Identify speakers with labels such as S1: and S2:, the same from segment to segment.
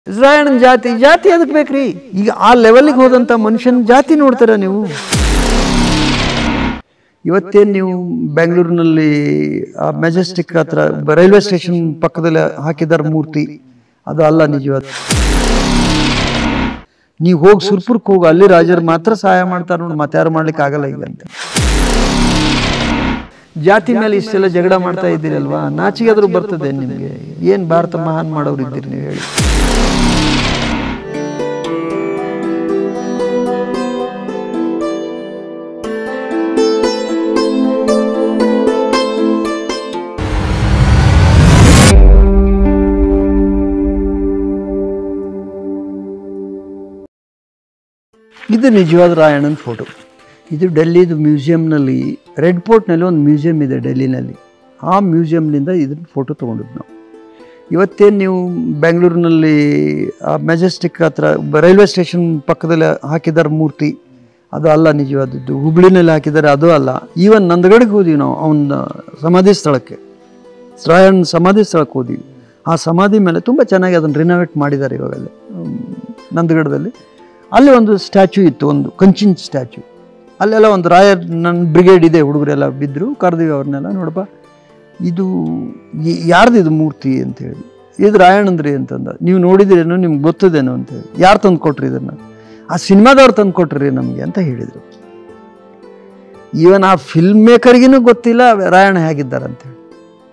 S1: ಇಸ್ರಾಯಣನ್ ಜಾತಿ ಜಾತಿ ಅದಕ್ಕೆ ಬೇಕ್ರಿ ಈಗ ಆ ಲೆವೆಲ್ಗೆ ಹೋದಂಥ ಮನುಷ್ಯನ ಜಾತಿ ನೋಡ್ತೀರಾ ನೀವು ಇವತ್ತೇನು ನೀವು ಬೆಂಗಳೂರಿನಲ್ಲಿ ಆ ಮೆಜೆಸ್ಟಿಕ್ ಹತ್ರ ರೈಲ್ವೆ ಸ್ಟೇಷನ್ ಪಕ್ಕದಲ್ಲಿ ಹಾಕಿದಾರ ಮೂರ್ತಿ ಅದು ಅಲ್ಲ ನಿಜವಾದ ನೀವು ಹೋಗಿ ಸುರ್ಪುರ್ಕ್ ಹೋಗಿ ಅಲ್ಲಿ ರಾಜರು ಮಾತ್ರ ಸಹಾಯ ಮಾಡ್ತಾರೆ ನೋಡಿ ಮತ್ತೆ ಯಾರು ಮಾಡ್ಲಿಕ್ಕೆ ಆಗಲ್ಲ ಈಗ ಅಂತ ಜಾತಿ ಮೇಲೆ ಇಷ್ಟೆಲ್ಲ ಜಗಳ ಮಾಡ್ತಾ ಇದ್ದೀರಲ್ವಾ ನಾಚಿಗಾದ್ರೂ ಬರ್ತದೆ ನಿಮಗೆ ಏನು ಭಾರತ ಮಹಾನ್ ಮಾಡೋರು ಇದ್ದೀರಿ ನೀವು ಹೇಳಿ ಇದು ನಿಜವಾದ ರಾಯಣ್ಣನ ಫೋಟೋ ಇದು ಡೆಲ್ಲಿದು ಮ್ಯೂಸಿಯಂನಲ್ಲಿ ರೆಡ್ ಫೋರ್ಟ್ನಲ್ಲಿ ಒಂದು ಮ್ಯೂಸಿಯಂ ಇದೆ ಡೆಲ್ಲಿನಲ್ಲಿ ಆ ಮ್ಯೂಸಿಯಂನಿಂದ ಇದನ್ನ ಫೋಟೋ ತೊಗೊಂಡಿದ್ದು ನಾವು ಇವತ್ತೇನು ನೀವು ಬೆಂಗಳೂರಿನಲ್ಲಿ ಆ ಮೆಜೆಸ್ಟಿಕ್ ಹತ್ರ ರೈಲ್ವೆ ಸ್ಟೇಷನ್ ಪಕ್ಕದಲ್ಲಿ ಹಾಕಿದಾರ ಮೂರ್ತಿ ಅದು ಅಲ್ಲ ನಿಜವಾದದ್ದು ಹುಬ್ಳಿನಲ್ಲಿ ಹಾಕಿದ್ದಾರೆ ಅದು ಅಲ್ಲ ಈವನ್ ನಂದಗಡಿಗೆ ಹೋದ್ವಿ ನಾವು ಅವನ ಸಮಾಧಿ ಸ್ಥಳಕ್ಕೆ ರಾಯಣ್ಣ ಸಮಾಧಿ ಸ್ಥಳಕ್ಕೆ ಹೋದ್ವಿ ಆ ಸಮಾಧಿ ಮೇಲೆ ತುಂಬ ಚೆನ್ನಾಗಿ ಅದನ್ನು ರಿನೋವೇಟ್ ಮಾಡಿದ್ದಾರೆ ಇವಾಗಲ್ಲ ನಂದಗಡದಲ್ಲಿ ಅಲ್ಲಿ ಒಂದು ಸ್ಟ್ಯಾಚ್ಯೂ ಇತ್ತು ಒಂದು ಕಂಚಿನ ಸ್ಟ್ಯಾಚ್ಯೂ ಅಲ್ಲೆಲ್ಲ ಒಂದು ರಾಯರ್ ನನ್ನ ಬ್ರಿಗೇಡ್ ಇದೆ ಹುಡುಗರೆಲ್ಲ ಬಿದ್ದರು ಕರೆದಿವಿ ಅವ್ರನ್ನೆಲ್ಲ ನೋಡಪ್ಪ ಇದು ಈ- ಯಾರ್ದು ಇದು ಮೂರ್ತಿ ಅಂತ ಹೇಳಿ ಇದು ರಾಯಣ್ಣಂದ್ರಿ ಅಂತಂದ ನೀವು ನೋಡಿದಿರೇನೋ ನಿಮ್ಗೆ ಗೊತ್ತದೇನೋ ಅಂತ ಹೇಳಿ ಯಾರು ತಂದು ಕೊಟ್ರಿ ಇದನ್ನು ಆ ಸಿನಿಮಾದವ್ರು ತಂದು ಕೊಟ್ರಿ ನಮಗೆ ಅಂತ ಹೇಳಿದರು ಈವನ್ ಆ ಫಿಲ್ಮ್ ಮೇಕರ್ಗಿನೂ ಗೊತ್ತಿಲ್ಲ ರಾಯಣ್ಣ ಹೇಗಿದ್ದಾರೆ ಅಂತ ಹೇಳಿ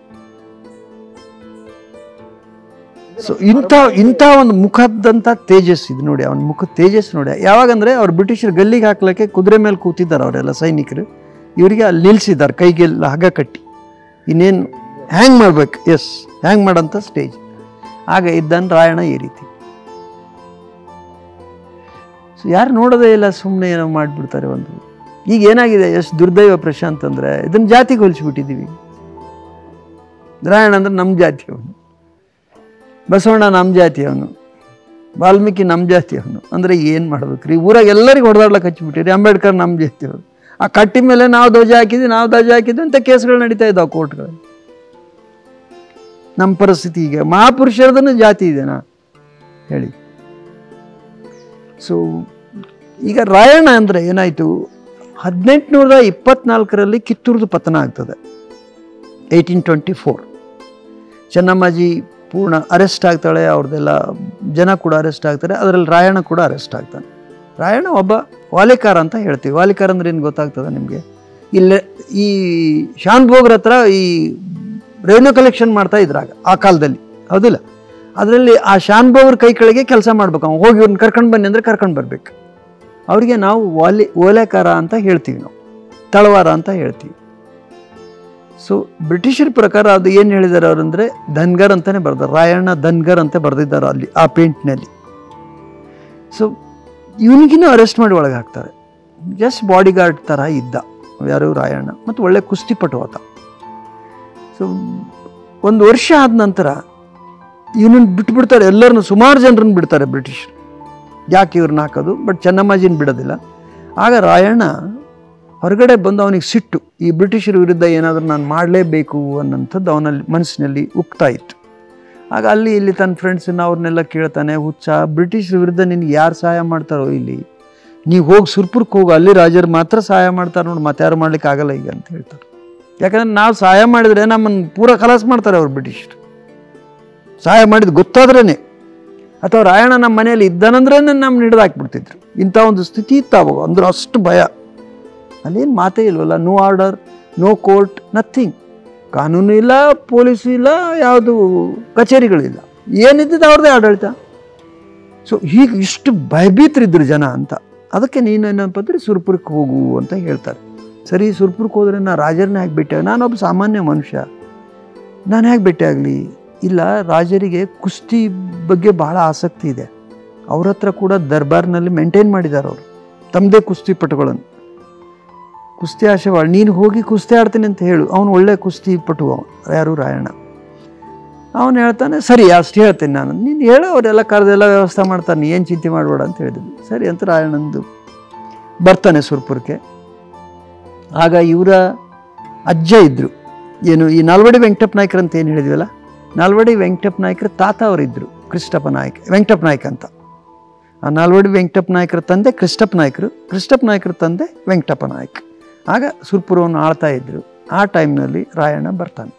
S1: ಸೊ ಇಂಥ ಇಂಥ ಒಂದು ಮುಖದಂಥ ತೇಜಸ್ ಇದು ನೋಡಿ ಅವನ ಮುಖ ತೇಜಸ್ ನೋಡಿ ಯಾವಾಗಂದ್ರೆ ಅವ್ರು ಬ್ರಿಟಿಷರು ಗಲ್ಲಿಗೆ ಹಾಕ್ಲಿಕ್ಕೆ ಕುದುರೆ ಮೇಲೆ ಕೂತಿದ್ದಾರೆ ಅವರೆಲ್ಲ ಸೈನಿಕರು ಇವರಿಗೆ ಅಲ್ಲಿ ನಿಲ್ಸಿದ್ದಾರೆ ಕೈಗೆಲ್ಲ ಹಗ್ಗ ಕಟ್ಟಿ ಇನ್ನೇನು ಹ್ಯಾಂಗ್ ಮಾಡ್ಬೇಕು ಎಸ್ ಹ್ಯಾಂಗ್ ಮಾಡಂತ ಸ್ಟೇಜ್ ಆಗ ಇದ್ದಾನೆ ರಾಯಣ ಈ ರೀತಿ ಸೊ ಯಾರು ನೋಡೋದೇ ಇಲ್ಲ ಸುಮ್ಮನೆ ಏನೋ ಮಾಡಿಬಿಡ್ತಾರೆ ಒಂದು ಈಗ ಏನಾಗಿದೆ ಎಷ್ಟು ದುರ್ದೈವ ಪ್ರಶಾಂತ್ ಅಂದರೆ ಇದನ್ನ ಜಾತಿಗೆ ಹೋಲಿಸ್ಬಿಟ್ಟಿದ್ದೀವಿ ರಾಯಣ ಅಂದ್ರೆ ನಮ್ಮ ಜಾತಿ ಅವನು ಬಸವಣ್ಣ ನಮ್ಮ ಜಾತಿ ಅವನು ವಾಲ್ಮೀಕಿ ನಮ್ಮ ಜಾತಿ ಅವನು ಅಂದರೆ ಏನು ಮಾಡ್ಬೇಕ್ರಿ ಊರಾಗ ಎಲ್ಲರಿಗೂ ಹೊಡೆದಾಡ್ಲಕ್ಕೆ ಹಚ್ಚಿಬಿಟ್ಟಿರಿ ಅಂಬೇಡ್ಕರ್ ನಮ್ಮ ಜಾತಿ ಅವರು ಆ ಕಟ್ಟಿ ಮೇಲೆ ನಾವು ಧ್ವಜ ಹಾಕಿದ್ವಿ ನಾವು ಧ್ವಜ ಹಾಕಿದ್ವಿ ಅಂತ ಕೇಸ್ಗಳು ನಡೀತಾ ಇದ್ದಾವೆ ಕೋರ್ಟ್ಗಳಲ್ಲಿ ನಮ್ಮ ಪರಿಸ್ಥಿತಿ ಈಗ ಮಹಾಪುರುಷರದನ್ನು ಜಾತಿ ಇದೆನಾ ಹೇಳಿ ಸೊ ಈಗ ರಾಯಣ್ಣ ಅಂದರೆ ಏನಾಯಿತು ಹದಿನೆಂಟುನೂರ ಇಪ್ಪತ್ನಾಲ್ಕರಲ್ಲಿ ಕಿತ್ತೂರ್ದು ಪತನ ಆಗ್ತದೆ ಏಯ್ಟೀನ್ ಟ್ವೆಂಟಿ ಫೋರ್ ಚೆನ್ನಮ್ಮಾಜಿ ಪೂರ್ಣ ಅರೆಸ್ಟ್ ಆಗ್ತಾಳೆ ಅವ್ರದ್ದೆಲ್ಲ ಜನ ಕೂಡ ಅರೆಸ್ಟ್ ಆಗ್ತಾರೆ ಅದರಲ್ಲಿ ರಾಯಣ್ಣ ಕೂಡ ಅರೆಸ್ಟ್ ಆಗ್ತಾನೆ ರಾಯಣ್ಣ ಒಬ್ಬ ವಾಲಿಕಾರ ಅಂತ ಹೇಳ್ತೀವಿ ವಾಲಿಕಾರ ಅಂದ್ರೆ ಏನು ಗೊತ್ತಾಗ್ತದೆ ನಿಮಗೆ ಇಲ್ಲೇ ಈ ಶಾನ್ಭೋಗ್ರ ಹತ್ರ ಈ ರೆವೆನ್ಯೂ ಕಲೆಕ್ಷನ್ ಮಾಡ್ತಾ ಇದ್ರಾಗ ಆ ಕಾಲದಲ್ಲಿ ಹೌದಿಲ್ಲ ಅದರಲ್ಲಿ ಆ ಶಾನ್ಭೋಗ್ರ ಕೈ ಕೆಳಗೆ ಕೆಲಸ ಮಾಡ್ಬೇಕು ಅವ್ನು ಹೋಗಿ ಇವ್ರನ್ನ ಕರ್ಕೊಂಡು ಬನ್ನಿ ಅಂದರೆ ಕರ್ಕೊಂಡು ಬರ್ಬೇಕು ಅವರಿಗೆ ನಾವು ವಾಲಿ ಓಲೆಕಾರ ಅಂತ ಹೇಳ್ತೀವಿ ನಾವು ತಳವಾರ ಅಂತ ಹೇಳ್ತೀವಿ ಸೊ ಬ್ರಿಟಿಷರ ಪ್ರಕಾರ ಅದು ಏನು ಹೇಳಿದ್ದಾರೆ ಅವರಂದ್ರೆ ಧನ್ಗರ್ ಅಂತಾನೆ ಬರ್ದಾರೆ ರಾಯಣ್ಣ ಧನ್ಗರ್ ಅಂತ ಬರೆದಿದ್ದಾರೆ ಅಲ್ಲಿ ಆ ಪೇಂಟ್ನಲ್ಲಿ ಸೊ ಇವನಿಗಿನ್ನೂ ಅರೆಸ್ಟ್ ಮಾಡಿ ಒಳಗೆ ಹಾಕ್ತಾರೆ ಜಸ್ಟ್ ಬಾಡಿ ಗಾರ್ಡ್ ಥರ ಇದ್ದ ಯಾರು ರಾಯಣ್ಣ ಮತ್ತು ಒಳ್ಳೆ ಕುಸ್ತಿಪಟು ಆತ ಸೊ ಒಂದು ವರ್ಷ ಆದ ನಂತರ ಇವನನ್ನು ಬಿಟ್ಬಿಡ್ತಾರೆ ಎಲ್ಲರನ್ನು ಸುಮಾರು ಜನರನ್ನು ಬಿಡ್ತಾರೆ ಬ್ರಿಟಿಷರು ಯಾಕೆ ಇವ್ರನ್ನ ಹಾಕೋದು ಬಟ್ ಚೆನ್ನಮ್ಮಾಜಿನ ಬಿಡೋದಿಲ್ಲ ಆಗ ರಾಯಣ್ಣ ಹೊರಗಡೆ ಬಂದು ಅವನಿಗೆ ಸಿಟ್ಟು ಈ ಬ್ರಿಟಿಷರ ವಿರುದ್ಧ ಏನಾದರೂ ನಾನು ಮಾಡಲೇಬೇಕು ಅನ್ನೋಂಥದ್ದು ಅವನಲ್ಲಿ ಮನಸ್ಸಿನಲ್ಲಿ ಉಕ್ತಾ ಇತ್ತು ಆಗ ಅಲ್ಲಿ ಇಲ್ಲಿ ತನ್ನ ಫ್ರೆಂಡ್ಸನ್ನ ಅವ್ರನ್ನೆಲ್ಲ ಕೇಳ್ತಾನೆ ಹುಚ್ಚ ಬ್ರಿಟಿಷರ ವಿರುದ್ಧ ನಿನ್ಗೆ ಯಾರು ಸಹಾಯ ಮಾಡ್ತಾರೋ ಇಲ್ಲಿ ನೀವು ಹೋಗಿ ಸುರ್ಪುರ್ಕ್ ಹೋಗಿ ಅಲ್ಲಿ ರಾಜರು ಮಾತ್ರ ಸಹಾಯ ಮಾಡ್ತಾರೆ ನೋಡಿ ಮತ್ತೆ ಯಾರು ಮಾಡ್ಲಿಕ್ಕೆ ಆಗಲ್ಲ ಈಗ ಅಂತ ಹೇಳ್ತಾರೆ ಯಾಕಂದ್ರೆ ನಾವು ಸಹಾಯ ಮಾಡಿದ್ರೆ ನಮ್ಮನ್ನು ಪೂರ ಖಲಾಸ್ ಮಾಡ್ತಾರೆ ಅವ್ರು ಬ್ರಿಟಿಷರು ಸಹಾಯ ಮಾಡಿದ್ದು ಗೊತ್ತಾದ್ರೇ ಅಥವಾ ರಾಯಣ್ಣ ನಮ್ಮ ಮನೆಯಲ್ಲಿ ಇದ್ದಾನಂದ್ರೆ ನಮ್ಮ ಹಿಡಿದು ಹಾಕ್ಬಿಡ್ತಿದ್ರು ಇಂಥ ಒಂದು ಸ್ಥಿತಿ ಇತ್ತು ಅವಾಗ ಅಂದ್ರೆ ಅಷ್ಟು ಭಯ ಅಲ್ಲೇನು ಮಾತೇ ಇಲ್ವಲ್ಲ no order no court nothing ಕಾನೂನು ಇಲ್ಲ ಪೊಲೀಸು ಇಲ್ಲ ಯಾವುದು ಕಚೇರಿಗಳಿಲ್ಲ ಏನಿದ್ದದ್ದು ಅವ್ರದ್ದೇ ಆಡಳಿತ ಸೊ ಹೀಗೆ ಇಷ್ಟು ಭಯಭೀತರಿದ್ರು ಜನ ಅಂತ ಅದಕ್ಕೆ ನೀನೇನಪ್ಪ ಅಂದರೆ ಸುರ್ಪುರಕ್ಕೆ ಹೋಗು ಅಂತ ಹೇಳ್ತಾರೆ ಸರಿ ಸುರ್ಪುರಕ್ಕೆ ಹೋದ್ರೆ ನಾ ರಾಜರನ್ನ ಹೇಗೆ ಭೇಟಿ ನಾನೊಬ್ಬ ಸಾಮಾನ್ಯ ಮನುಷ್ಯ ನಾನು ಹೇಗೆ ಭೇಟಿ ಆಗಲಿ ಇಲ್ಲ ರಾಜರಿಗೆ ಕುಸ್ತಿ ಬಗ್ಗೆ ಬಹಳ ಆಸಕ್ತಿ ಇದೆ ಅವ್ರ ಹತ್ರ ಕೂಡ ದರ್ಬಾರ್ನಲ್ಲಿ ಮೇಂಟೈನ್ ಮಾಡಿದ್ದಾರೆ ಅವರು ತಮ್ಮದೇ ಕುಸ್ತಿ ಪಟುಗಳನ್ನು ಕುಸ್ತಿ ಆಶೆವಾಳ್ ನೀನು ಹೋಗಿ ಕುಸ್ತಿ ಆಡ್ತೀನಿ ಅಂತ ಹೇಳು ಅವನು ಒಳ್ಳೆ ಕುಸ್ತಿ ಪಟು ಅವ ಯಾರು ರಾಯಣ್ಣ ಅವನು ಹೇಳ್ತಾನೆ ಸರಿ ಅಷ್ಟು ಹೇಳ್ತೀನಿ ನಾನು ನೀನು ಹೇಳು ಅವರೆಲ್ಲ ಕರೆದೆಲ್ಲ ವ್ಯವಸ್ಥೆ ಮಾಡ್ತಾನೆ ಏನು ಚಿಂತೆ ಮಾಡಬೇಡ ಅಂತ ಹೇಳಿದ್ರು ಸರಿ ಅಂತ ರಾಯಣ್ಣಂದು ಬರ್ತಾನೆ ಸುರ್ಪುರಕ್ಕೆ ಆಗ ಇವರ ಅಜ್ಜ ಇದ್ದರು ಏನು ಈ ನಾಲ್ವಡಿ ವೆಂಕಟಪ್ಪ ನಾಯ್ಕರ್ ಅಂತ ಏನು ಹೇಳಿದ್ವಲ್ಲ ನಾಲ್ವಡಿ ವೆಂಕಟಪ್ಪ ನಾಯ್ಕರ ತಾತ ಅವರಿದ್ದರು ಕೃಷ್ಣಪ್ಪ ನಾಯಕ್ ವೆಂಕಟಪ್ಪ ನಾಯ್ಕ ಅಂತ ಆ ನಾಲ್ವಡಿ ವೆಂಕಟಪ್ಪ ನಾಯಕರ ತಂದೆ ಕೃಷ್ಣಪ್ಪ ನಾಯಕರು ಕೃಷ್ಣಪ್ಪ ನಾಯಕರ ತಂದೆ ವೆಂಕಟಪ್ಪ ನಾಯಕ್ ಆಗ ಸುರ್ಪುರವನ್ನು ಆಳ್ತಾ ಇದ್ರು ಆ ಟೈಮ್ನಲ್ಲಿ ರಾಯಣ್ಣ ಬರ್ತಾನೆ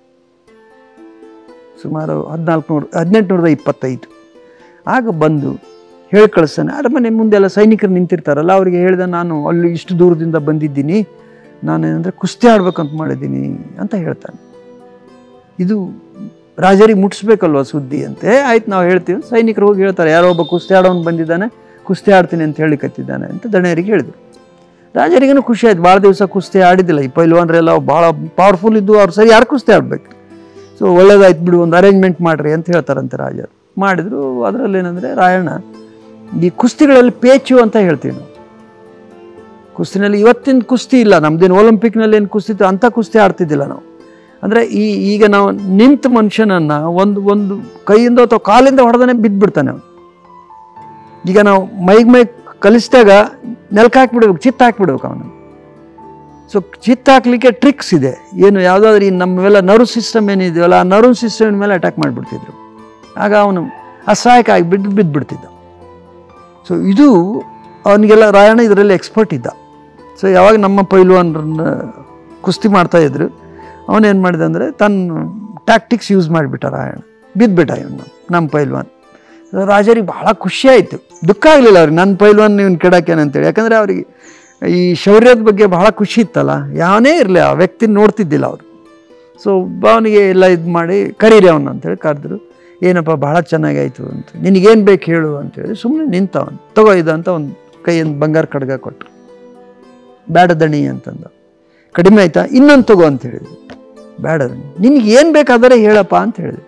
S1: ಸುಮಾರು ಹದಿನಾಲ್ಕು ನೂರು ಹದಿನೆಂಟುನೂರದ ಇಪ್ಪತ್ತೈದು ಆಗ ಬಂದು ಹೇಳಿ ಕಳಿಸ್ತಾನೆ ಅರಮನೆ ಮುಂದೆಲ್ಲ ಸೈನಿಕರು ನಿಂತಿರ್ತಾರಲ್ಲ ಅವರಿಗೆ ಹೇಳಿದ ನಾನು ಅಲ್ಲಿ ಇಷ್ಟು ದೂರದಿಂದ ಬಂದಿದ್ದೀನಿ ನಾನೇನಂದರೆ ಕುಸ್ತಿ ಆಡ್ಬೇಕಂತ ಮಾಡಿದ್ದೀನಿ ಅಂತ ಹೇಳ್ತಾನೆ ಇದು ರಾಜರಿಗೆ ಮುಟ್ಟಿಸ್ಬೇಕಲ್ವ ಸುದ್ದಿ ಅಂತೆ ಆಯ್ತು ನಾವು ಹೇಳ್ತೀವಿ ಸೈನಿಕರು ಹೋಗಿ ಹೇಳ್ತಾರೆ ಯಾರೋ ಒಬ್ಬ ಕುಸ್ತಿ ಆಡೋನು ಬಂದಿದ್ದಾನೆ ಕುಸ್ತಿ ಆಡ್ತೀನಿ ಅಂತ ಹೇಳಿ ಕತ್ತಿದ್ದಾನೆ ಅಂತ ದಣಿಯರಿಗೆ ಹೇಳಿದ್ರು ರಾಜರಿಗೇನು ಖುಷಿ ಆಯ್ತು ಭಾಳ ದಿವಸ ಕುಸ್ತಿ ಆಡಿದ್ದಿಲ್ಲ ಈ ಪೈಲ್ವಾನ್ರೆಲ್ಲ ಭಾಳ ಪವರ್ಫುಲ್ ಇದ್ದು ಅವ್ರು ಸರಿ ಯಾರು ಕುಸ್ತಿ ಆಡ್ಬೇಕು ಸೊ ಒಳ್ಳೇದಾಯ್ತು ಬಿಡು ಒಂದು ಅರೇಂಜ್ಮೆಂಟ್ ಮಾಡ್ರಿ ಅಂತ ಹೇಳ್ತಾರಂತೆ ರಾಜರು ಮಾಡಿದ್ರು ಅದರಲ್ಲಿ ಏನಂದರೆ ರಾಯಣ್ಣ ಈ ಕುಸ್ತಿಗಳಲ್ಲಿ ಪೇಚು ಅಂತ ಹೇಳ್ತೀವಿ ನಾವು ಕುಸ್ತಿನಲ್ಲಿ ಇವತ್ತಿನ ಕುಸ್ತಿ ಇಲ್ಲ ನಮ್ದೇನು ಒಲಿಂಪಿಕ್ನಲ್ಲಿ ಏನು ಕುಸ್ತಿ ಇತ್ತು ಅಂಥ ಕುಸ್ತಿ ಆಡ್ತಿದ್ದಿಲ್ಲ ನಾವು ಅಂದರೆ ಈ ಈಗ ನಾವು ನಿಂತ ಮನುಷ್ಯನನ್ನು ಒಂದು ಒಂದು ಕೈಯಿಂದ ಅಥವಾ ಕಾಲಿಂದ ಹೊಡೆದನೆ ಬಿದ್ದುಬಿಡ್ತಾನೆ ಅವನು ಈಗ ನಾವು ಮೈಗೆ ಮೈ ಕಲಿಸಿದಾಗ ನೆಲಕ್ಕೆ ಹಾಕ್ಬಿಡ್ಬೇಕು ಚಿತ್ತ ಹಾಕ್ಬಿಡ್ಬೇಕು ಅವನು ಸೊ ಚಿತ್ತ ಹಾಕ್ಲಿಕ್ಕೆ ಟ್ರಿಕ್ಸ್ ಇದೆ ಏನು ಯಾವುದಾದ್ರೂ ಈ ನಮ್ಮೆಲ್ಲ ನರ್ವ್ ಸಿಸ್ಟಮ್ ಏನಿದೆಯಲ್ಲ ಆ ನರ್ವ್ ಸಿಸ್ಟಮ್ ಮೇಲೆ ಅಟ್ಯಾಕ್ ಮಾಡಿಬಿಡ್ತಿದ್ರು ಆಗ ಅವನು ಅಸಹಾಯಕ ಆಗಿ ಬಿದ್ದು ಬಿದ್ದುಬಿಡ್ತಿದ್ದ ಸೊ ಇದು ಅವನಿಗೆಲ್ಲ ರಾಯಣ್ಣ ಇದರಲ್ಲಿ ಎಕ್ಸ್ಪರ್ಟ್ ಇದ್ದ ಸೊ ಯಾವಾಗ ನಮ್ಮ ಪೈಲ್ವಾನ್ರನ್ನ ಕುಸ್ತಿ ಮಾಡ್ತಾ ಇದ್ರು ಅವನೇನು ಮಾಡಿದ ಅಂದರೆ ತನ್ನ ಟ್ಯಾಕ್ಟಿಕ್ಸ್ ಯೂಸ್ ಮಾಡಿಬಿಟ್ಟ ರಾಯಣ್ಣ ಬಿದ್ದುಬಿಟ್ಟ ಇವನು ನಮ್ಮ ಪೈಲ್ವಾನ್ ರಾಜರಿಗೆ ಬಹಳ ಖುಷಿ ಆಯಿತು ದುಃಖ ಆಗಲಿಲ್ಲ ಅವ್ರಿಗೆ ನನ್ನ ಪೈಲ್ವಾನ್ ನೀವು ಕೆಡಾಕೇನೆ ಅಂತೇಳಿ ಯಾಕಂದರೆ ಅವರಿಗೆ ಈ ಶೌರ್ಯದ ಬಗ್ಗೆ ಬಹಳ ಖುಷಿ ಇತ್ತಲ್ಲ ಯಾವನೇ ಇರಲಿ ಆ ವ್ಯಕ್ತಿ ನೋಡ್ತಿದ್ದಿಲ್ಲ ಅವರು ಸೊ ಅವನಿಗೆ ಎಲ್ಲ ಇದು ಮಾಡಿ ಕರೀರಿ ಅವನು ಅಂತೇಳಿ ಕರೆದ್ರು ಏನಪ್ಪ ಭಾಳ ಚೆನ್ನಾಗಾಯ್ತು ಅಂತ ನಿನಗೇನು ಬೇಕು ಹೇಳು ಅಂತೇಳಿ ಸುಮ್ಮನೆ ನಿಂತವನು ತಗೋ ಇದು ಅಂತ ಒಂದು ಕೈಯಿಂದ ಬಂಗಾರ ಕಡ್ಗ ಕೊಟ್ಟರು ಬೇಡ ದಣಿ ಅಂತಂದ ಕಡಿಮೆ ಆಯ್ತಾ ಇನ್ನೊಂದು ತಗೋ ಅಂತ ಹೇಳಿದ್ರು ಬೇಡ ದಣಿ ನಿನಗೆ ಏನು ಬೇಕಾದರೆ ಹೇಳಪ್ಪ ಅಂತ ಹೇಳಿದೆ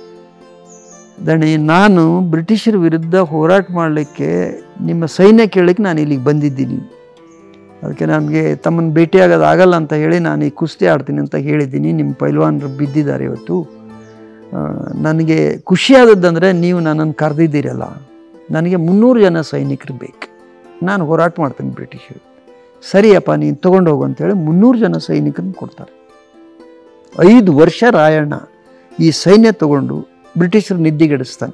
S1: ದಣಿ ನಾನು ಬ್ರಿಟಿಷರ ವಿರುದ್ಧ ಹೋರಾಟ ಮಾಡಲಿಕ್ಕೆ ನಿಮ್ಮ ಸೈನ್ಯ ಕೇಳಲಿಕ್ಕೆ ನಾನು ಇಲ್ಲಿಗೆ ಬಂದಿದ್ದೀನಿ ಅದಕ್ಕೆ ನನಗೆ ತಮ್ಮನ್ನು ಭೇಟಿಯಾಗೋದು ಆಗಲ್ಲ ಅಂತ ಹೇಳಿ ನಾನು ಈ ಕುಸ್ತಿ ಆಡ್ತೀನಿ ಅಂತ ಹೇಳಿದ್ದೀನಿ ನಿಮ್ಮ ಪೈಲ್ವಾನರು ಬಿದ್ದಿದ್ದಾರೆ ಇವತ್ತು ಆ, ನನಗೆ ಖುಷಿಯಾದದ್ದಂದರೆ ನೀವು ನನ್ನನ್ನು ಕರೆದಿದ್ದೀರಲ್ಲ ನನಗೆ ಮುನ್ನೂರು ಜನ ಸೈನಿಕರು ಬೇಕು ನಾನು ಹೋರಾಟ ಮಾಡ್ತೀನಿ ಬ್ರಿಟಿಷರು ಸರಿಯಪ್ಪ ನೀನು ತೊಗೊಂಡು ಹೋಗು ಅಂತೇಳಿ ಮುನ್ನೂರು ಜನ ಸೈನಿಕರನ್ನು ಕೊಡ್ತಾರೆ ಐದು ವರ್ಷ ರಾಯಣ್ಣ ಈ ಸೈನ್ಯ ತಗೊಂಡು ಬ್ರಿಟಿಷರು ನಿದ್ದಿಗೆಡಿಸ್ತಾನೆ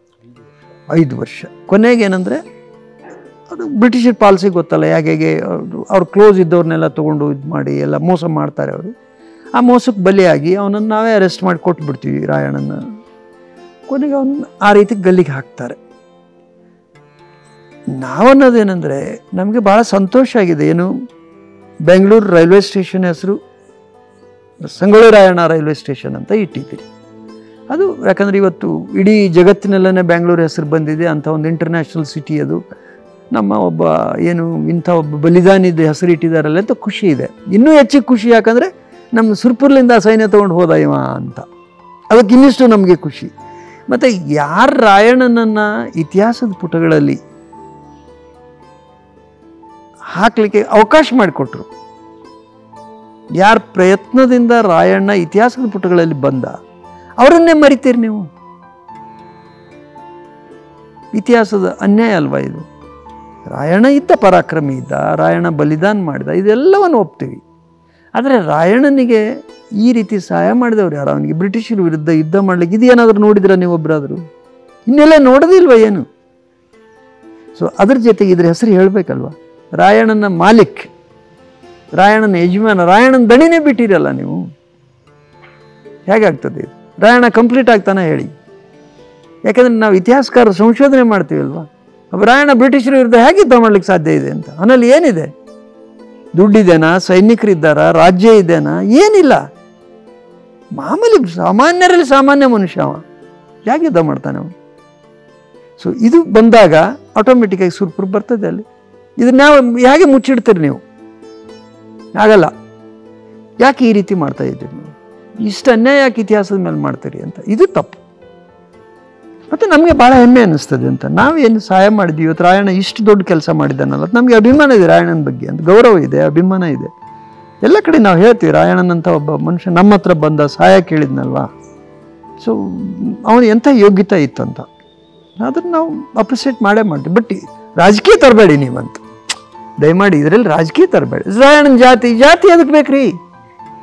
S1: ಐದು ವರ್ಷ ಕೊನೆಗೆ ಏನಂದರೆ ಅದು ಬ್ರಿಟಿಷರ ಪಾಲಿಸಿ ಗೊತ್ತಲ್ಲ ಹೇಗೆ ಅವರು ಅವ್ರು ಕ್ಲೋಸ್ ಇದ್ದವ್ರನ್ನೆಲ್ಲ ತೊಗೊಂಡು ಇದು ಮಾಡಿ ಎಲ್ಲ ಮೋಸ ಮಾಡ್ತಾರೆ ಅವರು ಆ ಮೋಸಕ್ಕೆ ಬಲಿಯಾಗಿ ಅವನನ್ನು ನಾವೇ ಅರೆಸ್ಟ್ ಮಾಡಿ ಕೊಟ್ಬಿಡ್ತೀವಿ ರಾಯಣ್ಣನ ಕೊನೆಗೆ ಅವನ್ನ ಆ ರೀತಿ ಗಲ್ಲಿಗೆ ಹಾಕ್ತಾರೆ ನಾವನ್ನೋದೇನೆಂದರೆ ನಮಗೆ ಭಾಳ ಸಂತೋಷ ಆಗಿದೆ ಏನು ಬೆಂಗಳೂರು ರೈಲ್ವೆ ಸ್ಟೇಷನ್ ಹೆಸರು ಸಂಗೊಳ್ಳಿ ರಾಯಣ್ಣ ರೈಲ್ವೆ ಸ್ಟೇಷನ್ ಅಂತ ಇಟ್ಟಿದ್ದೀರಿ ಅದು ಯಾಕಂದರೆ ಇವತ್ತು ಇಡೀ ಜಗತ್ತಿನಲ್ಲೇ ಬೆಂಗಳೂರು ಹೆಸರು ಬಂದಿದೆ ಅಂಥ ಒಂದು ಇಂಟರ್ನ್ಯಾಷನಲ್ ಸಿಟಿ ಅದು ನಮ್ಮ ಒಬ್ಬ ಏನು ಇಂಥ ಒಬ್ಬ ಬಲಿದಾನಿದ ಹೆಸರು ಇಟ್ಟಿದ್ದಾರಲ್ಲ ಅಂತ ಖುಷಿ ಇದೆ ಇನ್ನೂ ಹೆಚ್ಚಿಗೆ ಖುಷಿ ಯಾಕಂದರೆ ನಮ್ಮ ಸುರ್ಪುರ್ಲಿಂದ ಸೈನ್ಯ ತೊಗೊಂಡು ಹೋದ ಇವ ಅಂತ ಅದಕ್ಕೆ ಇನ್ನಿಷ್ಟು ನಮಗೆ ಖುಷಿ ಮತ್ತು ಯಾರು ರಾಯಣ್ಣನನ್ನು ಇತಿಹಾಸದ ಪುಟಗಳಲ್ಲಿ ಹಾಕಲಿಕ್ಕೆ ಅವಕಾಶ ಮಾಡಿಕೊಟ್ರು ಯಾರ ಪ್ರಯತ್ನದಿಂದ ರಾಯಣ್ಣ ಇತಿಹಾಸದ ಪುಟಗಳಲ್ಲಿ ಬಂದ ಅವರನ್ನೇ ಮರಿತೀರಿ ನೀವು ಇತಿಹಾಸದ ಅನ್ಯಾಯ ಅಲ್ವಾ ಇದು ರಾಯಣ್ಣ ಇದ್ದ ಪರಾಕ್ರಮಿ ಇದ್ದ ರಾಯಣ್ಣ ಬಲಿದಾನ ಮಾಡಿದ ಇದೆಲ್ಲವನ್ನು ಒಪ್ತೀವಿ ಆದರೆ ರಾಯಣ್ಣನಿಗೆ ಈ ರೀತಿ ಸಹಾಯ ಮಾಡಿದವ್ರು ಯಾರು ಅವನಿಗೆ ಬ್ರಿಟಿಷರ ವಿರುದ್ಧ ಯುದ್ಧ ಮಾಡ್ಲಿಕ್ಕೆ ಇದೇನಾದರೂ ನೋಡಿದ್ರ ನೀವು ಒಬ್ಬರಾದರೂ ಇನ್ನೆಲ್ಲ ನೋಡೋದಿಲ್ವ ಏನು ಸೊ ಅದ್ರ ಜೊತೆಗೆ ಇದ್ರ ಹೆಸರು ಹೇಳಬೇಕಲ್ವ ರಾಯಣ್ಣನ ಮಾಲಿಕ್ ರಾಯಣ್ಣನ ಯಜಮಾನ ರಾಯಣ್ಣನ ದಣಿನೇ ಬಿಟ್ಟಿರಲ್ಲ ನೀವು ಹೇಗಾಗ್ತದೆ ಇದು ರಾಯಣ್ಣ ಕಂಪ್ಲೀಟ್ ಆಗ್ತಾನೆ ಹೇಳಿ ಯಾಕಂದ್ರೆ ನಾವು ಇತಿಹಾಸಕಾರ ಸಂಶೋಧನೆ ಮಾಡ್ತೀವಲ್ವಾ ಒಬ್ಬ ರಾಯಣ್ಣ ಬ್ರಿಟಿಷರ ವಿರುದ್ಧ ಹೇಗೆ ಯುದ್ಧ ಮಾಡ್ಲಿಕ್ಕೆ ಸಾಧ್ಯ ಇದೆ ಅಂತ ಅವನಲ್ಲಿ ಏನಿದೆ ದುಡ್ಡಿದೆನಾ ಸೈನಿಕರಿದ್ದಾರಾ ರಾಜ್ಯ ಇದೆನಾ ಏನಿಲ್ಲ ಮಾಮೂಲಿ ಸಾಮಾನ್ಯರಲ್ಲಿ ಸಾಮಾನ್ಯ ಮನುಷ್ಯ ಅವ ಹೇಗೆ ಯುದ್ಧ ಮಾಡ್ತಾನೆ ಅವನು ಸೊ ಇದು ಬಂದಾಗ ಆಟೋಮೆಟಿಕ್ಕಾಗಿ ಸುರ್ಪುರ್ ಬರ್ತದೆ ಅಲ್ಲಿ ಇದನ್ನ ನಾವು ಹೇಗೆ ಮುಚ್ಚಿಡ್ತೀರಿ ನೀವು ಆಗಲ್ಲ ಯಾಕೆ ಈ ರೀತಿ ಮಾಡ್ತಾ ಇದ್ದೀರಿ ನೀವು ಇಷ್ಟು ಅನ್ಯಾಯ ಯಾಕೆ ಇತಿಹಾಸದ ಮೇಲೆ ಮಾಡ್ತೀರಿ ಅಂತ ಇದು ತಪ್ಪು ಮತ್ತು ನಮಗೆ ಭಾಳ ಹೆಮ್ಮೆ ಅನ್ನಿಸ್ತದೆ ಅಂತ ನಾವೇನು ಸಹಾಯ ಮಾಡಿದ್ವಿ ಇವತ್ತು ರಾಯಣ್ಣ ಇಷ್ಟು ದೊಡ್ಡ ಕೆಲಸ ಮಾಡಿದ್ದಾನಲ್ಲ ನಮಗೆ ಅಭಿಮಾನ ಇದೆ ರಾಯಣ್ಣನ ಬಗ್ಗೆ ಅಂತ ಗೌರವ ಇದೆ ಅಭಿಮಾನ ಇದೆ ಎಲ್ಲ ಕಡೆ ನಾವು ಹೇಳ್ತೀವಿ ರಾಯಣ್ಣನಂತ ಒಬ್ಬ ಮನುಷ್ಯ ನಮ್ಮ ಹತ್ರ ಬಂದ ಸಹಾಯ ಕೇಳಿದ್ನಲ್ವಾ ಸೊ ಅವನು ಎಂಥ ಯೋಗ್ಯತೆ ಇತ್ತಂತ ಅದನ್ನು ನಾವು ಅಪ್ರಿಸಿಯೇಟ್ ಮಾಡೇ ಮಾಡ್ತೀವಿ ಬಟ್ ರಾಜಕೀಯ ತರಬೇಡಿ ನೀವಂತ ದಯಮಾಡಿ ಇದರಲ್ಲಿ ರಾಜಕೀಯ ತರಬೇಡಿ ರಾಯಣ್ಣನ ಜಾತಿ ಜಾತಿ ಅದಕ್ಕೆ ಬೇಕ್ರಿ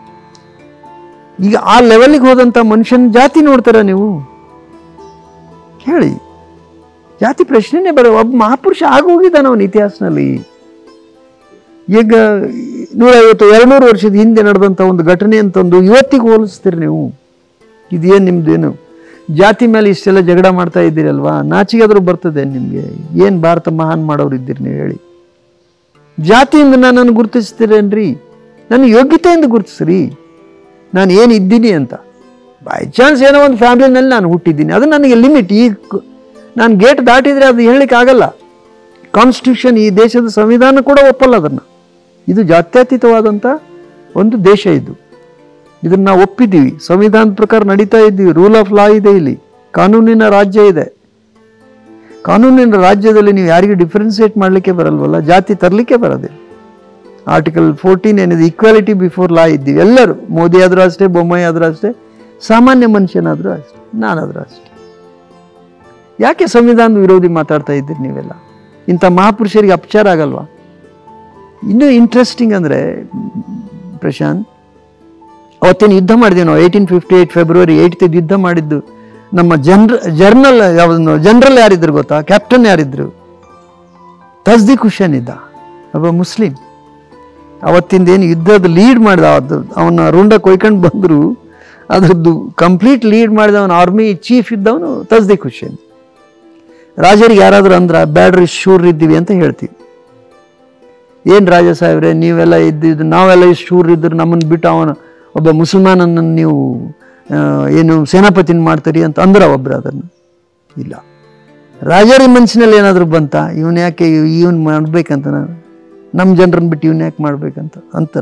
S1: ಈಗ ಆ ಲೆವೆಲ್ಗೆ ಹೋದಂಥ ಮನುಷ್ಯನ ಜಾತಿ ನೋಡ್ತಾರ ನೀವು ಹೇಳಿ ಜಾತಿ ಪ್ರಶ್ನೆನೇ ಬರೋ ಒಬ್ಬ ಮಹಾಪುರುಷ ಆಗೋಗಿದ್ದಾನೆ ಅವನ ಇತಿಹಾಸನಲ್ಲಿ ಈಗ ನೂರೈವತ್ತು ಎರಡುನೂರು ವರ್ಷದ ಹಿಂದೆ ನಡೆದಂಥ ಒಂದು ಘಟನೆ ಅಂತಂದು ಇವತ್ತಿಗೆ ಹೋಲಿಸ್ತೀರಿ ನೀವು ಇದೇನು ನಿಮ್ದೇನು ಜಾತಿ ಮೇಲೆ ಇಷ್ಟೆಲ್ಲ ಜಗಳ ಮಾಡ್ತಾ ಇದ್ದೀರಲ್ವಾ ನಾಚಿಗಾದ್ರೂ ಬರ್ತದೆ ನಿಮಗೆ ಏನು ಭಾರತ ಮಹಾನ್ ಮಾಡೋರು ಇದ್ದೀರಿ ನೀವು ಹೇಳಿ ಜಾತಿಯಿಂದ ನನ್ನನ್ನು ಗುರುತಿಸ್ತೀರೇನ್ರಿ ನನ್ನ ಯೋಗ್ಯತೆಯಿಂದ ಗುರುತಿಸ್ರಿ ನಾನು ಏನು ಇದ್ದೀನಿ ಅಂತ ಬೈ ಚಾನ್ಸ್ ಏನೋ ಒಂದು ಫ್ಯಾಮಿಲಿನಲ್ಲಿ ನಾನು ಹುಟ್ಟಿದ್ದೀನಿ ಅದು ನನಗೆ ಲಿಮಿಟ್ ಈ ಕ- ನಾನು ಗೇಟ್ ದಾಟಿದರೆ ಅದು ಹೇಳಲಿಕ್ಕೆ ಆಗಲ್ಲ ಕಾನ್ಸ್ಟಿಟ್ಯೂಷನ್ ಈ ದೇಶದ ಸಂವಿಧಾನ ಕೂಡ ಒಪ್ಪಲ್ಲ ಅದನ್ನು ಇದು ಜಾತ್ಯತೀತವಾದಂಥ ಒಂದು ದೇಶ ಇದು ಇದನ್ನು ನಾವು ಒಪ್ಪಿದ್ದೀವಿ ಸಂವಿಧಾನದ ಪ್ರಕಾರ ನಡೀತಾ ಇದ್ದೀವಿ ರೂಲ್ ಆಫ್ ಲಾ ಇದೆ ಇಲ್ಲಿ ಕಾನೂನಿನ ರಾಜ್ಯ ಇದೆ ಕಾನೂನಿನ ರಾಜ್ಯದಲ್ಲಿ ನೀವು ಯಾರಿಗೂ ಡಿಫ್ರೆನ್ಸಿಯೇಟ್ ಮಾಡಲಿಕ್ಕೆ ಬರಲ್ವಲ್ಲ ಜಾತಿ ತರಲಿಕ್ಕೆ ಬರೋದಿಲ್ಲ ಆರ್ಟಿಕಲ್ ಫೋರ್ಟೀನ್ ಏನಿದೆ ಈಕ್ವಾಲಿಟಿ ಬಿಫೋರ್ ಲಾ ಇದ್ದೀವಿ ಎಲ್ಲರೂ ಮೋದಿ ಆದರೂ ಅಷ್ಟೇ ಬೊಮ್ಮಾಯಿ ಆದರೂ ಅಷ್ಟೇ ಸಾಮಾನ್ಯ ಮನುಷ್ಯನಾದರೂ ಅಷ್ಟೇ ನಾನಾದರೂ ಅಷ್ಟೇ ಯಾಕೆ ಸಂವಿಧಾನದ ವಿರೋಧಿ ಮಾತಾಡ್ತಾ ಇದ್ದೀರಿ ನೀವೆಲ್ಲ ಇಂಥ ಮಹಾಪುರುಷರಿಗೆ ಅಪಚಾರ ಆಗಲ್ವಾ ಇನ್ನೂ ಇಂಟ್ರೆಸ್ಟಿಂಗ್ ಅಂದರೆ ಪ್ರಶಾಂತ್ ಅವತ್ತೇನು ಯುದ್ಧ ಮಾಡಿದ್ವಿ ನಾವು eighteen fifty eight February eight ಯುದ್ಧ ಮಾಡಿದ್ದು ನಮ್ಮ ಜನರ ಜರ್ನಲ್ ಯಾವ್ದು ಜನರಲ್ ಯಾರಿದ್ರು ಗೊತ್ತಾ ಕ್ಯಾಪ್ಟನ್ ಯಾರಿದ್ರು ತಸ್ದಿ ಖುಷನ್ ಇದ್ದ ಒಬ್ಬ ಮುಸ್ಲಿಂ ಅವತ್ತಿಂದ ಏನು ಯುದ್ಧದ ಲೀಡ್ ಮಾಡಿದ ಅದು ಅವನ ರುಂಡ ಕೊಯ್ಕೊಂಡು ಬಂದರು ಅದ್ರದ್ದು ಕಂಪ್ಲೀಟ್ ಲೀಡ್ ಮಾಡಿದ ಅವನ ಆರ್ಮಿ ಚೀಫ್ ಇದ್ದವನು ತಸ್ದಿ ಖುಷನ್ ರಾಜರಿಗೆ ಯಾರಾದರೂ ಅಂದ್ರ ಬ್ಯಾಡ್ರಿ ಶೂರ್ ಇದ್ದೀವಿ ಅಂತ ಹೇಳ್ತೀವಿ ಏನು ರಾಜ ಸಾಹೇಬ್ರೆ ನೀವೆಲ್ಲ ಇದ್ದಿದ್ದು ನಾವೆಲ್ಲ ಇಷ್ಟು ಶೂರ್ ಇದ್ರು ನಮ್ಮನ್ನು ಬಿಟ್ಟು ಅವನ ಒಬ್ಬ ಮುಸಲ್ಮಾನನ್ನು ನೀವು ಆ, ಏನು ಸೇನಾಪತಿನ ಮಾಡ್ತೀರಿ ಅಂತ ಅಂದ್ರ ಒಬ್ರು ಅದನ್ನು ಇಲ್ಲ ರಾಜರ ಮನಸ್ಸಿನಲ್ಲಿ ಏನಾದರೂ ಬಂತ ಇವನ್ ಯಾಕೆ ಇವನ್ ಮಾಡ್ಬೇಕಂತ ನಾನು ನಮ್ಮ ಜನರನ್ನ ಬಿಟ್ಟು ಇವನ್ ಯಾಕೆ ಮಾಡ್ಬೇಕಂತ ಅಂತಾರ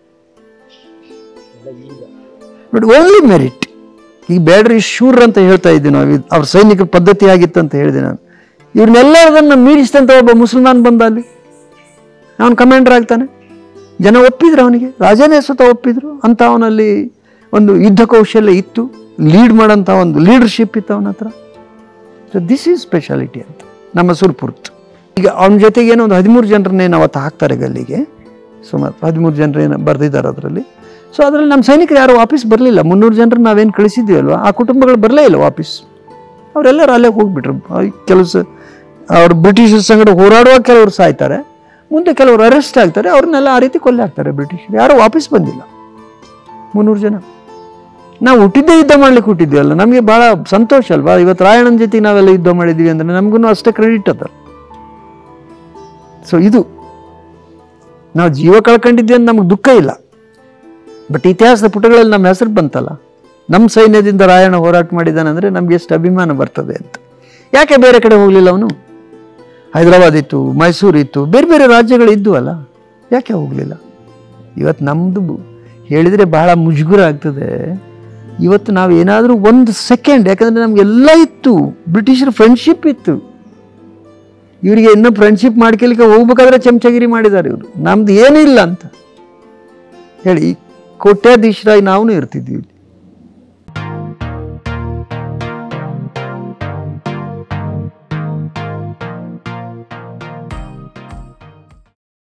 S1: ಬಟ್ ಓನ್ಲಿ ಮೆರಿಟ್ ಈಗ ಬೇಡ್ರಿ ಶೂರ್ ಅಂತ ಹೇಳ್ತಾ ಇದ್ದೆ ನಾವು ಇದು ಅವ್ರ ಸೈನಿಕರ ಪದ್ಧತಿ ಆಗಿತ್ತು ಅಂತ ಹೇಳಿದೆ ನಾನು ಇವ್ರನ್ನೆಲ್ಲರದನ್ನ ಮೀರಿಸಿದಂಥ ಒಬ್ಬ ಮುಸಲ್ಮಾನ್ ಬಂದ ಅಲ್ಲಿ ಅವನು ಕಮಾಂಡರ್ ಆಗ್ತಾನೆ ಜನ ಒಪ್ಪಿದ್ರು ಅವನಿಗೆ ರಾಜನೇ ಸ್ವತಃ ಒಪ್ಪಿದ್ರು ಅಂತ ಅವನಲ್ಲಿ ಒಂದು ಯುದ್ಧ ಕೌಶಲ್ಯ ಇತ್ತು ಲೀಡ್ ಮಾಡೋಂಥ ಒಂದು ಲೀಡರ್ಶಿಪ್ ಇತ್ತು ಅವನ ಹತ್ರ ಸೊ ದಿಸ್ ಈಸ್ ಸ್ಪೆಷಾಲಿಟಿ ಅಂತ ನಮ್ಮ ಸುರ್ಪುರ್ತ್ ಈಗ ಅವನ ಜೊತೆಗೆ ಏನೋ ಒಂದು ಹದಿಮೂರು ಜನರನ್ನೇನು ಅವತ್ತು ಹಾಕ್ತಾರೆ ಗಲ್ಲಿಗೆ ಸುಮಾರು ಹದಿಮೂರು ಜನರೇನು ಬರೆದಿದ್ದಾರೆ ಅದರಲ್ಲಿ ಸೊ ಅದರಲ್ಲಿ ನಮ್ಮ ಸೈನಿಕರು ಯಾರು ವಾಪಸ್ ಬರಲಿಲ್ಲ ಮುನ್ನೂರು ಜನರು ನಾವೇನು ಕಳಿಸಿದ್ವಿ ಅಲ್ವಾ ಆ ಕುಟುಂಬಗಳು ಬರಲೇ ಇಲ್ಲ ವಾಪಸ್ ಅವರೆಲ್ಲರೂ ಅಲ್ಲೇ ಹೋಗ್ಬಿಟ್ರು ಕೆಲಸ ಅವ್ರು ಬ್ರಿಟಿಷರ ಸಂಗಡ ಹೋರಾಡುವಾಗ ಕೆಲವರು ಸಾಯ್ತಾರೆ ಮುಂದೆ ಕೆಲವರು ಅರೆಸ್ಟ್ ಆಗ್ತಾರೆ ಅವ್ರನ್ನೆಲ್ಲ ಆ ರೀತಿ ಕೊಲ್ಲೆ ಹಾಕ್ತಾರೆ ಬ್ರಿಟಿಷರು ಯಾರು ವಾಪಸ್ ಬಂದಿಲ್ಲ ಮುನ್ನೂರು ಜನ ನಾವು ಹುಟ್ಟಿದ್ದೇ ಯುದ್ಧ ಮಾಡ್ಲಿಕ್ಕೆ ಹುಟ್ಟಿದ್ವಿ ನಮಗೆ ಭಾಳ ಸಂತೋಷ ಅಲ್ವಾ ಇವತ್ತು ರಾಯಣ್ಣನ ಜೊತೆಗೆ ನಾವೆಲ್ಲ ಯುದ್ಧ ಮಾಡಿದ್ವಿ ಅಂದರೆ ನಮಗೂ ಅಷ್ಟೇ ಕ್ರೆಡಿಟ್ ಅದ ಸೊ ಇದು ನಾವು ಜೀವ ಕಳ್ಕೊಂಡಿದ್ವಿ ಅಂತ ನಮಗೆ ದುಃಖ ಇಲ್ಲ ಬಟ್ ಇತಿಹಾಸದ ಪುಟಗಳಲ್ಲಿ ನಮ್ಮ ಹೆಸರು ಬಂತಲ್ಲ ನಮ್ಮ ಸೈನ್ಯದಿಂದ ರಾಯಣ್ಣ ಹೋರಾಟ ಮಾಡಿದ್ದಾನಂದರೆ ನಮ್ಗೆ ಎಷ್ಟು ಅಭಿಮಾನ ಬರ್ತದೆ ಅಂತ ಯಾಕೆ ಬೇರೆ ಕಡೆ ಹೋಗಲಿಲ್ಲ ಅವನು ಹೈದರಾಬಾದ್ ಇತ್ತು ಮೈಸೂರು ಇತ್ತು ಬೇರೆ ಬೇರೆ ರಾಜ್ಯಗಳು ಇದ್ದು ಅಲ್ಲ ಯಾಕೆ ಹೋಗಲಿಲ್ಲ ಇವತ್ತು ನಮ್ಮದು ಹೇಳಿದರೆ ಬಹಳ ಮುಜುಗುರ ಆಗ್ತದೆ ಇವತ್ತು ನಾವು ಏನಾದರೂ ಒಂದು ಸೆಕೆಂಡ್ ಯಾಕಂದರೆ ನಮಗೆಲ್ಲ ಇತ್ತು ಬ್ರಿಟಿಷರ ಫ್ರೆಂಡ್ಶಿಪ್ ಇತ್ತು ಇವರಿಗೆ ಇನ್ನೂ ಫ್ರೆಂಡ್ಶಿಪ್ ಮಾಡ್ಕೊಲಿಕ್ಕೆ ಹೋಗ್ಬೇಕಾದ್ರೆ ಚಮಚಗಿರಿ ಮಾಡಿದ್ದಾರೆ ಇವರು ನಮ್ದು ಏನೂ ಇಲ್ಲ ಅಂತ ಹೇಳಿ ಕೋಟ್ಯಾಧೀಶರಾಗಿ ನಾವು ಇರ್ತಿದ್ವಿ